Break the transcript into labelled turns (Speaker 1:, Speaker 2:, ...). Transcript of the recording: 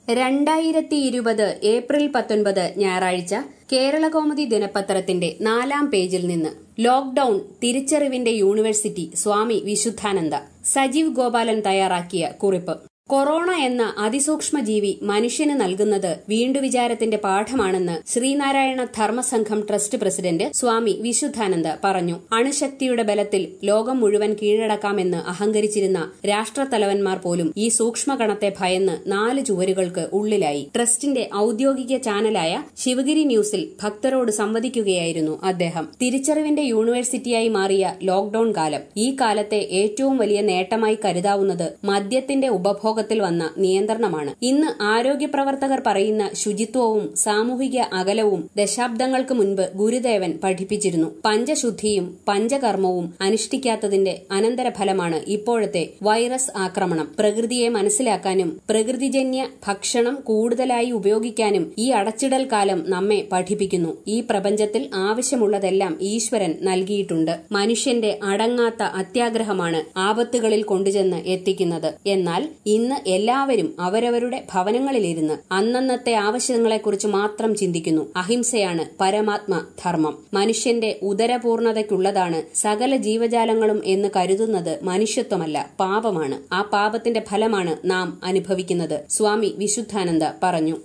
Speaker 1: രണ്ടായിരത്തി ഇരുപത് ഏപ്രിൽ പത്തൊൻപത് ഞായറാഴ്ച കേരളകൗമുദി ദിനപത്രത്തിന്റെ നാലാം പേജിൽ നിന്ന് ലോക്ഡൌൺ തിരിച്ചറിവിന്റെ യൂണിവേഴ്സിറ്റി സ്വാമി വിശുദ്ധാനന്ദ സജീവ് ഗോപാലൻ തയ്യാറാക്കിയ കുറിപ്പ് കൊറോണ എന്ന അതിസൂക്ഷ്മ ജീവി മനുഷ്യന് നൽകുന്നത് വീണ്ടുവിചാരത്തിന്റെ പാഠമാണെന്ന് ശ്രീനാരായണ ധർമ്മസംഘം ട്രസ്റ്റ് പ്രസിഡന്റ് സ്വാമി വിശുദ്ധാനന്ദ പറഞ്ഞു അണുശക്തിയുടെ ബലത്തിൽ ലോകം മുഴുവൻ കീഴടക്കാമെന്ന് അഹങ്കരിച്ചിരുന്ന രാഷ്ട്രത്തലവന്മാർ പോലും ഈ സൂക്ഷ്മകണത്തെ ഭയന്ന് നാല് ചുവരുകൾക്ക് ഉള്ളിലായി ട്രസ്റ്റിന്റെ ഔദ്യോഗിക ചാനലായ ശിവഗിരി ന്യൂസിൽ ഭക്തരോട് സംവദിക്കുകയായിരുന്നു അദ്ദേഹം തിരിച്ചറിവിന്റെ യൂണിവേഴ്സിറ്റിയായി മാറിയ ലോക്ഡൌൺ കാലം ഈ കാലത്തെ ഏറ്റവും വലിയ നേട്ടമായി കരുതാവുന്നത് മദ്യത്തിന്റെ ഉപഭോഗ ഉപഭോഗത്തിൽ വന്ന നിയന്ത്രണമാണ് ഇന്ന് ആരോഗ്യ പ്രവർത്തകർ പറയുന്ന ശുചിത്വവും സാമൂഹിക അകലവും ദശാബ്ദങ്ങൾക്ക് മുൻപ് ഗുരുദേവൻ പഠിപ്പിച്ചിരുന്നു പഞ്ചശുദ്ധിയും പഞ്ചകർമ്മവും അനുഷ്ഠിക്കാത്തതിന്റെ അനന്തരഫലമാണ് ഇപ്പോഴത്തെ വൈറസ് ആക്രമണം പ്രകൃതിയെ മനസ്സിലാക്കാനും പ്രകൃതിജന്യ ഭക്ഷണം കൂടുതലായി ഉപയോഗിക്കാനും ഈ അടച്ചിടൽ കാലം നമ്മെ പഠിപ്പിക്കുന്നു ഈ പ്രപഞ്ചത്തിൽ ആവശ്യമുള്ളതെല്ലാം ഈശ്വരൻ നൽകിയിട്ടുണ്ട് മനുഷ്യന്റെ അടങ്ങാത്ത അത്യാഗ്രഹമാണ് ആപത്തുകളിൽ കൊണ്ടുചെന്ന് എത്തിക്കുന്നത് എന്നാൽ ഇന്ന് എല്ലാവരും അവരവരുടെ ഭവനങ്ങളിലിരുന്ന് അന്നന്നത്തെ ആവശ്യങ്ങളെക്കുറിച്ച് മാത്രം ചിന്തിക്കുന്നു അഹിംസയാണ് പരമാത്മ ധർമ്മം മനുഷ്യന്റെ ഉദരപൂർണതയ്ക്കുള്ളതാണ് സകല ജീവജാലങ്ങളും എന്ന് കരുതുന്നത് മനുഷ്യത്വമല്ല പാപമാണ് ആ പാപത്തിന്റെ ഫലമാണ് നാം അനുഭവിക്കുന്നത് സ്വാമി വിശുദ്ധാനന്ദ പറഞ്ഞു